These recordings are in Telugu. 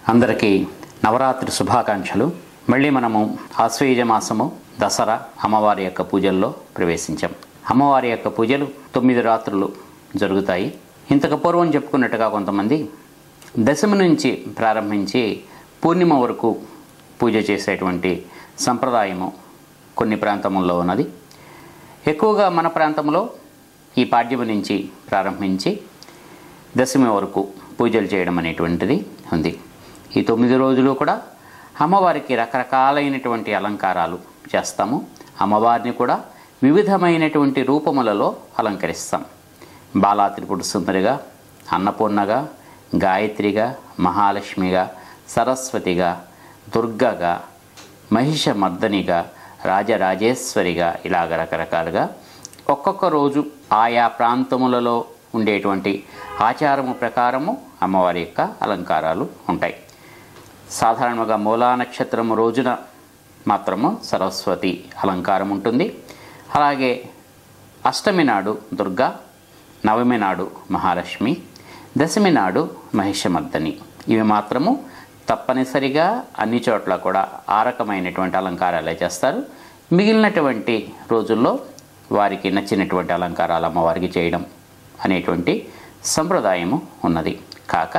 అందరికీ నవరాత్రి శుభాకాంక్షలు మళ్ళీ మనము ఆశ్వయుజ మాసము దసరా అమ్మవారి యొక్క పూజల్లో ప్రవేశించాం అమ్మవారి యొక్క పూజలు తొమ్మిది రాత్రులు జరుగుతాయి ఇంతకు పూర్వం చెప్పుకున్నట్టుగా కొంతమంది దశమి నుంచి ప్రారంభించి పూర్ణిమ వరకు పూజ చేసేటువంటి సంప్రదాయము కొన్ని ప్రాంతముల్లో ఉన్నది ఎక్కువగా మన ప్రాంతంలో ఈ పాడ్యము నుంచి ప్రారంభించి దశమి వరకు పూజలు చేయడం అనేటువంటిది ఉంది ఈ తొమ్మిది రోజులు కూడా అమ్మవారికి రకరకాలైనటువంటి అలంకారాలు చేస్తాము అమ్మవారిని కూడా వివిధమైనటువంటి రూపములలో అలంకరిస్తాం బాలా త్రిపుర సుందరిగా అన్నపూర్ణగా గాయత్రిగా మహాలక్ష్మిగా సరస్వతిగా దుర్గగా మహిషమర్దనిగా రాజరాజేశ్వరిగా ఇలాగ రకరకాలుగా ఒక్కొక్క రోజు ఆయా ప్రాంతములలో ఉండేటువంటి ఆచారము ప్రకారము అమ్మవారి యొక్క అలంకారాలు ఉంటాయి సాధారణంగా మూలా నక్షత్రం రోజున మాత్రము సరస్వతి అలంకారం ఉంటుంది అలాగే అష్టమి నాడు దుర్గా నవమి నాడు మహాలక్ష్మి దశమి నాడు మహిషమర్దని ఇవి మాత్రము తప్పనిసరిగా అన్ని చోట్ల కూడా ఆ రకమైనటువంటి అలంకారాలే చేస్తారు మిగిలినటువంటి రోజుల్లో వారికి నచ్చినటువంటి అలంకారాలు అమ్మవారికి చేయడం అనేటువంటి సంప్రదాయము ఉన్నది కాక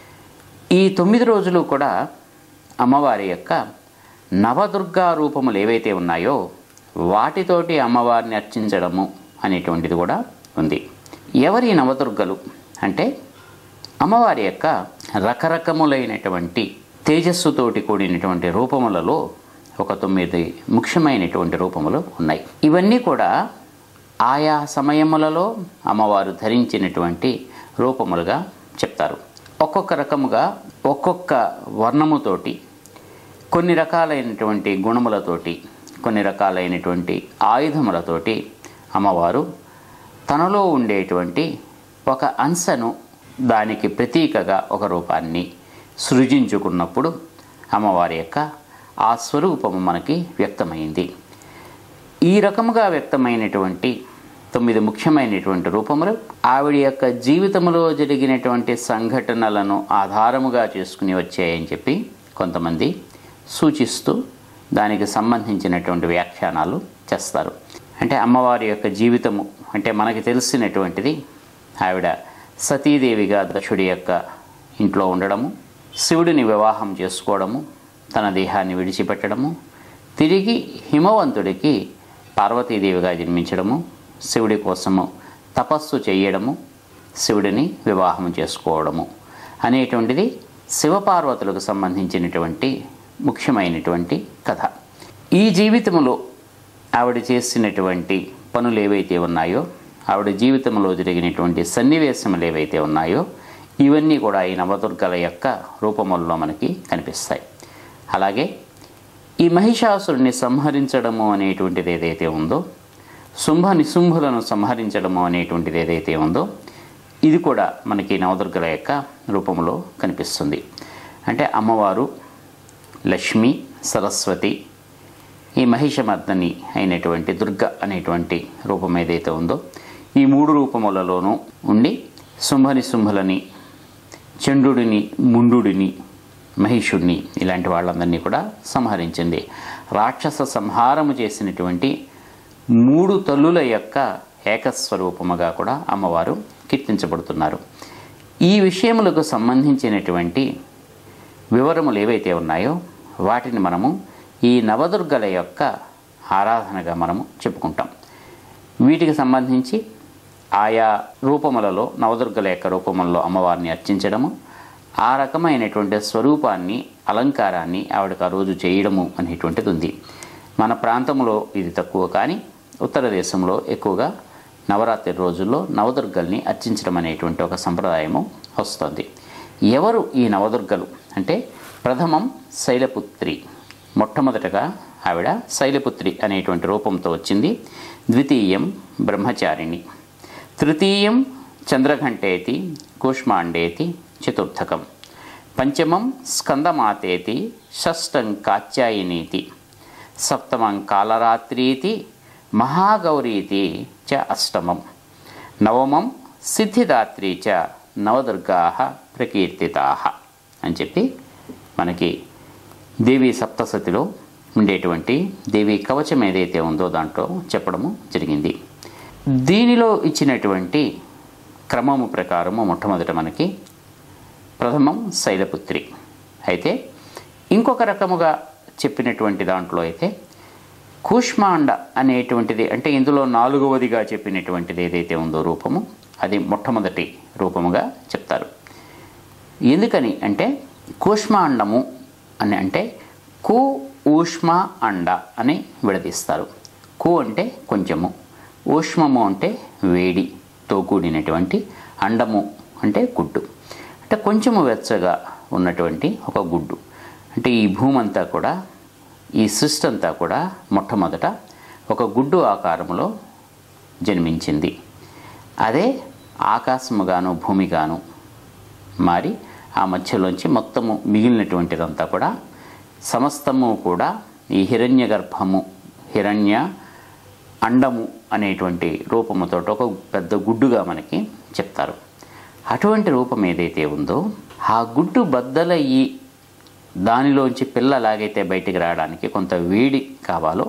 ఈ తొమ్మిది రోజులు కూడా అమ్మవారి యొక్క నవదుర్గా రూపములు ఏవైతే ఉన్నాయో వాటితోటి అమ్మవారిని అర్చించడము అనేటువంటిది కూడా ఉంది ఎవరి నవదుర్గలు అంటే అమ్మవారి యొక్క రకరకములైనటువంటి తేజస్సుతోటి కూడినటువంటి రూపములలో ఒక తొమ్మిది ముఖ్యమైనటువంటి రూపములు ఉన్నాయి ఇవన్నీ కూడా ఆయా సమయములలో అమ్మవారు ధరించినటువంటి రూపములుగా చెప్తారు ఒక్కొక్క రకముగా ఒక్కొక్క వర్ణముతోటి కొన్ని రకాలైనటువంటి గుణములతోటి కొన్ని రకాలైనటువంటి ఆయుధములతోటి అమ్మవారు తనలో ఉండేటువంటి ఒక అంశను దానికి ప్రతీకగా ఒక రూపాన్ని సృజించుకున్నప్పుడు అమ్మవారి యొక్క ఆ స్వరూపము మనకి వ్యక్తమైంది ఈ రకముగా వ్యక్తమైనటువంటి తొమ్మిది ముఖ్యమైనటువంటి రూపములు ఆవిడ యొక్క జీవితంలో జరిగినటువంటి సంఘటనలను ఆధారముగా చేసుకుని వచ్చాయని చెప్పి కొంతమంది సూచిస్తూ దానికి సంబంధించినటువంటి వ్యాఖ్యానాలు చేస్తారు అంటే అమ్మవారి యొక్క జీవితము అంటే మనకి తెలిసినటువంటిది ఆవిడ సతీదేవిగా దక్షుడి యొక్క ఇంట్లో ఉండడము శివుడిని వివాహం చేసుకోవడము తన దేహాన్ని విడిచిపెట్టడము తిరిగి హిమవంతుడికి పార్వతీదేవిగా జన్మించడము శివుడి కోసము తపస్సు చేయడము శివుడిని వివాహం చేసుకోవడము అనేటువంటిది శివపార్వతులకు సంబంధించినటువంటి ముఖ్యమైనటువంటి కథ ఈ జీవితంలో ఆవిడ చేసినటువంటి పనులు ఏవైతే ఉన్నాయో ఆవిడ జీవితంలో జరిగినటువంటి సన్నివేశములు ఏవైతే ఉన్నాయో ఇవన్నీ కూడా ఈ నవదుర్గల యొక్క రూపముల్లో మనకి కనిపిస్తాయి అలాగే ఈ మహిషాసురుని సంహరించడము అనేటువంటిది ఏదైతే ఉందో శుంభ నిశుంభులను సంహరించడము అనేటువంటిది ఏదైతే ఉందో ఇది కూడా మనకి నవదుర్గల యొక్క రూపంలో కనిపిస్తుంది అంటే అమ్మవారు లక్ష్మి సరస్వతి ఈ మహిషమర్దని అయినటువంటి దుర్గ అనేటువంటి రూపం ఏదైతే ఉందో ఈ మూడు రూపములలోనూ ఉండి శుంభని శుంభలని చండుడిని ముండుడిని మహిషుడిని ఇలాంటి వాళ్ళందరినీ కూడా సంహరించింది రాక్షస సంహారము చేసినటువంటి మూడు తల్లుల యొక్క ఏకస్వరూపముగా కూడా అమ్మవారు కీర్తించబడుతున్నారు ఈ విషయములకు సంబంధించినటువంటి వివరములు ఏవైతే ఉన్నాయో వాటిని మనము ఈ నవదుర్గల యొక్క ఆరాధనగా మనము చెప్పుకుంటాం వీటికి సంబంధించి ఆయా రూపములలో నవదుర్గల యొక్క రూపములలో అమ్మవారిని అర్చించడము ఆ రకమైనటువంటి స్వరూపాన్ని అలంకారాన్ని ఆవిడకు ఆ రోజు చేయడము అనేటువంటిది ఉంది మన ప్రాంతంలో ఇది తక్కువ కానీ ఉత్తర దేశంలో ఎక్కువగా నవరాత్రి రోజుల్లో నవదుర్గల్ని అర్చించడం అనేటువంటి ఒక సంప్రదాయము వస్తుంది ఎవరు ఈ నవదుర్గలు అంటే ప్రథమం శైలపుత్రి మొట్టమొదటగా ఆవిడ శైలపుత్రి అనేటువంటి రూపంతో వచ్చింది ద్వితీయం బ్రహ్మచారిణి తృతీయం చంద్రఘంటేతి కూష్మాండేతి చతుర్థకం పంచమం స్కందమాతేతి షష్టం కాత్యాయనీతి సప్తమం కాలరాత్రీతి మహాగౌరీతి చ అష్టమం నవమం సిద్ధిదాత్రి చ నవదుర్గా ప్రకీర్తితా అని చెప్పి మనకి దేవి సప్తసతిలో ఉండేటువంటి దేవి కవచం ఏదైతే ఉందో దాంట్లో చెప్పడము జరిగింది దీనిలో ఇచ్చినటువంటి క్రమము ప్రకారము మొట్టమొదట మనకి ప్రథమం శైలపుత్రి అయితే ఇంకొక రకముగా చెప్పినటువంటి దాంట్లో అయితే కూష్మాండ అనేటువంటిది అంటే ఇందులో నాలుగవదిగా చెప్పినటువంటిది ఏదైతే ఉందో రూపము అది మొట్టమొదటి రూపముగా చెప్తారు ఎందుకని అంటే కూష్మాండము అని అంటే కు ఊష్మ అండ అని విడదీస్తారు కు అంటే కొంచెము ఊష్మము అంటే వేడితో కూడినటువంటి అండము అంటే గుడ్డు అంటే కొంచెము వెచ్చగా ఉన్నటువంటి ఒక గుడ్డు అంటే ఈ భూమి అంతా కూడా ఈ సృష్టి అంతా కూడా మొట్టమొదట ఒక గుడ్డు ఆకారములో జన్మించింది అదే ఆకాశముగాను భూమిగాను మారి ఆ మధ్యలోంచి మొత్తము మిగిలినటువంటిదంతా కూడా సమస్తము కూడా ఈ హిరణ్య గర్భము హిరణ్య అండము అనేటువంటి రూపముతో ఒక పెద్ద గుడ్డుగా మనకి చెప్తారు అటువంటి రూపం ఏదైతే ఉందో ఆ గుడ్డు బద్దలయ్యి దానిలోంచి పిల్ల ఎలాగైతే బయటికి రావడానికి కొంత వేడి కావాలో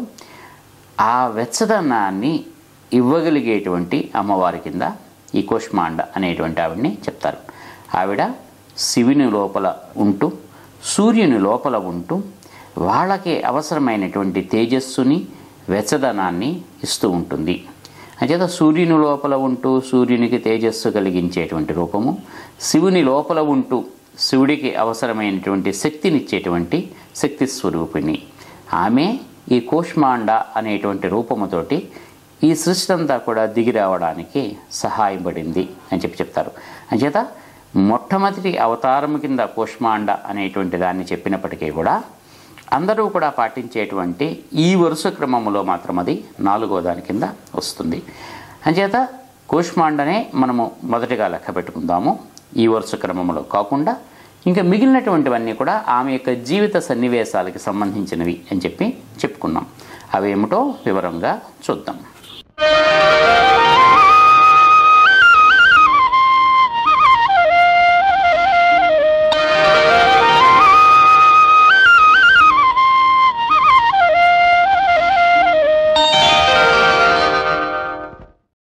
ఆ వెచ్చదనాన్ని ఇవ్వగలిగేటువంటి అమ్మవారి కింద ఈ కోష్మాండ అనేటువంటి ఆవిడని చెప్తారు ఆవిడ శివుని లోపల ఉంటూ సూర్యుని లోపల ఉంటూ వాళ్ళకి అవసరమైనటువంటి తేజస్సుని వెచ్చదనాన్ని ఇస్తూ ఉంటుంది అంచేత సూర్యుని లోపల ఉంటూ సూర్యునికి తేజస్సు కలిగించేటువంటి రూపము శివుని లోపల ఉంటూ శివుడికి అవసరమైనటువంటి శక్తినిచ్చేటువంటి శక్తి స్వరూపిణి ఆమె ఈ కోష్మాండ అనేటువంటి రూపముతోటి ఈ సృష్టి అంతా కూడా దిగి రావడానికి సహాయపడింది అని చెప్పి చెప్తారు అంచేత మొట్టమొదటి అవతారం కింద కోష్మాండ అనేటువంటి దాన్ని చెప్పినప్పటికీ కూడా అందరూ కూడా పాటించేటువంటి ఈ వరుస క్రమములో మాత్రం అది నాలుగో దాని కింద వస్తుంది అంచేత కూష్మాండనే మనము మొదటిగా లెక్క పెట్టుకుందాము ఈ వరుస క్రమంలో కాకుండా ఇంకా మిగిలినటువంటివన్నీ కూడా ఆమె యొక్క జీవిత సన్నివేశాలకి సంబంధించినవి అని చెప్పి చెప్పుకున్నాం అవేమిటో వివరంగా చూద్దాం